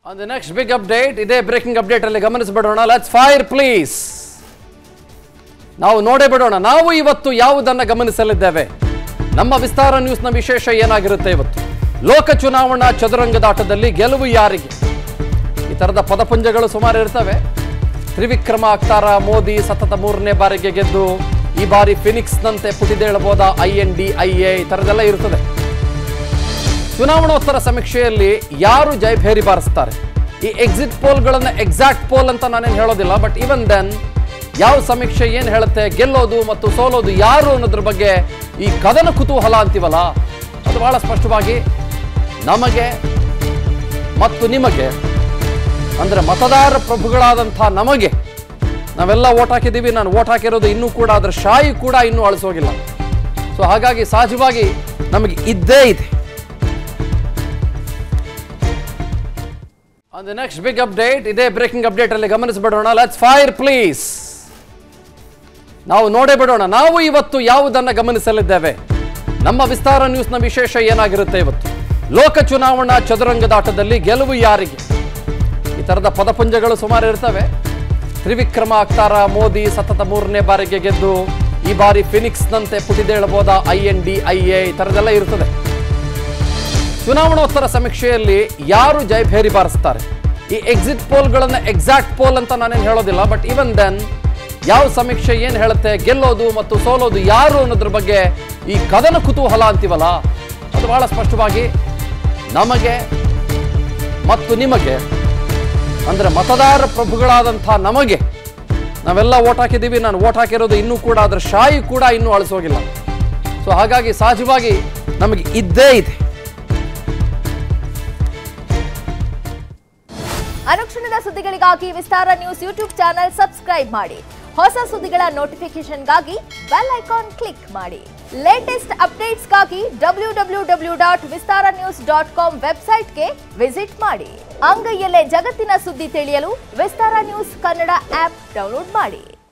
On the next big update, ಇದೇ breaking update ಅಲ್ಲಿ ಗಮನಿಸಬೇಡೋಣ ಲೆಟ್ಸ್ ಫೈರ್ ಪ್ಲೀಸ್ ನಾವು ನೋಡೇ ಬಿಡೋಣ ನಾವು ಇವತ್ತು ಯಾವುದನ್ನ ಗಮನಿಸಲಿದ್ದೇವೆ ನಮ್ಮ ವಿಸ್ತಾರ ನ್ಯೂಸ್ನ ವಿಶೇಷ ಏನಾಗಿರುತ್ತೆ ಇವತ್ತು ಲೋಕ ಚುನಾವಣಾ ಚದುರಂಗದಾಟದಲ್ಲಿ ಗೆಲುವು ಯಾರಿಗೆ ಈ ಥರದ ಪದಪುಂಜಗಳು ಸುಮಾರು ಇರ್ತವೆ ತ್ರಿವಿಕ್ರಮ ಆಗ್ತಾರ ಮೋದಿ ಸತತ ಮೂರನೇ ಬಾರಿಗೆ ಗೆದ್ದು ಈ ಬಾರಿ ಫಿನಿಕ್ಸ್ನಂತೆ ಪುಟಿದೇಳಬಹುದ I N D I A ಈ ಥರದ್ದೆಲ್ಲ ಇರ್ತದೆ ಚುನಾವಣೋತ್ತರ ಸಮೀಕ್ಷೆಯಲ್ಲಿ ಯಾರು ಜೈಭೇರಿ ಬಾರಿಸ್ತಾರೆ ಈ ಎಕ್ಸಿಟ್ ಪೋಲ್ಗಳನ್ನು ಎಕ್ಸಾಕ್ಟ್ ಪೋಲ್ ಅಂತ ನಾನೇನು ಹೇಳೋದಿಲ್ಲ ಬಟ್ ಇವನ್ ದೆನ್ ಯಾವ ಸಮೀಕ್ಷೆ ಏನು ಹೇಳುತ್ತೆ ಗೆಲ್ಲೋದು ಮತ್ತು ಸೋಲೋದು ಯಾರು ಅನ್ನೋದ್ರ ಬಗ್ಗೆ ಈ ಕದನ ಕುತೂಹಲ ಅಂತೀವಲ್ಲ ಅದು ಬಹಳ ಸ್ಪಷ್ಟವಾಗಿ ನಮಗೆ ಮತ್ತು ನಿಮಗೆ ಅಂದರೆ ಮತದಾರ ಪ್ರಭುಗಳಾದಂಥ ನಮಗೆ ನಾವೆಲ್ಲ ಓಟ್ ಹಾಕಿದ್ದೀವಿ ನಾನು ಓಟ್ ಹಾಕಿರೋದು ಇನ್ನೂ ಕೂಡ ಅದರ ಶಾಯಿ ಕೂಡ ಇನ್ನೂ ಅಳಿಸೋಗಿಲ್ಲ ಸೊ ಹಾಗಾಗಿ ಸಹಜವಾಗಿ ನಮಗೆ ಇದ್ದೇ ಇದೆ on the next big update ಇದೇ ಬ್ರೇಕಿಂಗ್ ಅಪ್ಡೇಟ್ ಅಲ್ಲಿ ಗಮನಿಸಬೇಡೋಣ ಲೆಟ್ಸ್ ಫೈರ್ ಪ್ಲೀಸ್ ನಾವು ನೋಡೇ ಬಿಡೋಣ ನಾವು ಇವತ್ತು ಯಾವುದನ್ನ ಗಮನಿಸಲಿದ್ದೇವೆ ನಮ್ಮ ವಿಸ್ತಾರ ನ್ಯೂಸ್ನ ವಿಶೇಷ ಏನಾಗಿರುತ್ತೆ ಇವತ್ತು ಲೋಕ ಚುನಾವಣಾ ಚದುರಂಗದಾಟದಲ್ಲಿ ಗೆಲುವು ಯಾರಿಗೆ ಈ ಥರದ ಪದಪುಂಜಗಳು ಸುಮಾರು ಇರ್ತವೆ ತ್ರಿವಿಕ್ರಮ ಆಗ್ತಾರ ಮೋದಿ ಸತತ ಮೂರನೇ ಬಾರಿಗೆ ಗೆದ್ದು ಈ ಬಾರಿ ಫಿನಿಕ್ಸ್ನಂತೆ ಪುಟಿದೇಳಬಹುದ I N D I A ಈ ಥರದ್ದೆಲ್ಲ ಇರ್ತದೆ ಚುನಾವಣೋತ್ತರ ಸಮೀಕ್ಷೆಯಲ್ಲಿ ಯಾರು ಜೈಭೇರಿ ಬಾರಿಸ್ತಾರೆ ಈ ಎಕ್ಸಿಟ್ ಪೋಲ್ಗಳನ್ನು ಎಕ್ಸಾಕ್ಟ್ ಪೋಲ್ ಅಂತ ನಾನೇನು ಹೇಳೋದಿಲ್ಲ ಬಟ್ ಇವನ್ ದೆನ್ ಯಾವ ಸಮೀಕ್ಷೆ ಏನು ಹೇಳುತ್ತೆ ಗೆಲ್ಲೋದು ಮತ್ತು ಸೋಲೋದು ಯಾರು ಅನ್ನೋದ್ರ ಬಗ್ಗೆ ಈ ಕದನ ಕುತೂಹಲ ಅಂತೀವಲ್ಲ ಅದು ಬಹಳ ಸ್ಪಷ್ಟವಾಗಿ ನಮಗೆ ಮತ್ತು ನಿಮಗೆ ಅಂದರೆ ಮತದಾರ ಪ್ರಭುಗಳಾದಂಥ ನಮಗೆ ನಾವೆಲ್ಲ ಓಟ್ ಹಾಕಿದ್ದೀವಿ ನಾನು ಓಟ್ ಹಾಕಿರೋದು ಇನ್ನೂ ಕೂಡ ಅದರ ಶಾಯಿ ಕೂಡ ಇನ್ನೂ ಅಳಿಸೋಗಿಲ್ಲ ಸೊ ಹಾಗಾಗಿ ಸಹಜವಾಗಿ ನಮಗೆ ಇದ್ದೇ ಇದೆ ಅನುಕ್ಷಣದ ಸುದ್ದಿಗಳಿಗಾಗಿ Vistara news YouTube channel subscribe ಮಾಡಿ ಹೊಸ ಸುದ್ದಿಗಳ ನೋಟಿಫಿಕೇಶನ್ಗಾಗಿ ಬೆಲ್ ಐಕಾನ್ ಕ್ಲಿಕ್ ಮಾಡಿ ಲೇಟೆಸ್ಟ್ ಅಪ್ಡೇಟ್ಸ್ಗಾಗಿ W W W dot Vistara news dot com ವೆಬ್ಸೈಟ್ಗೆ ವಿಸಿಟ್ ಮಾಡಿ ಅಂಗೈಯಲ್ಲೇ ಜಗತ್ತಿನ ಸುದ್ದಿ ತಿಳಿಯಲು Vistara news Kannada app download ಮಾಡಿ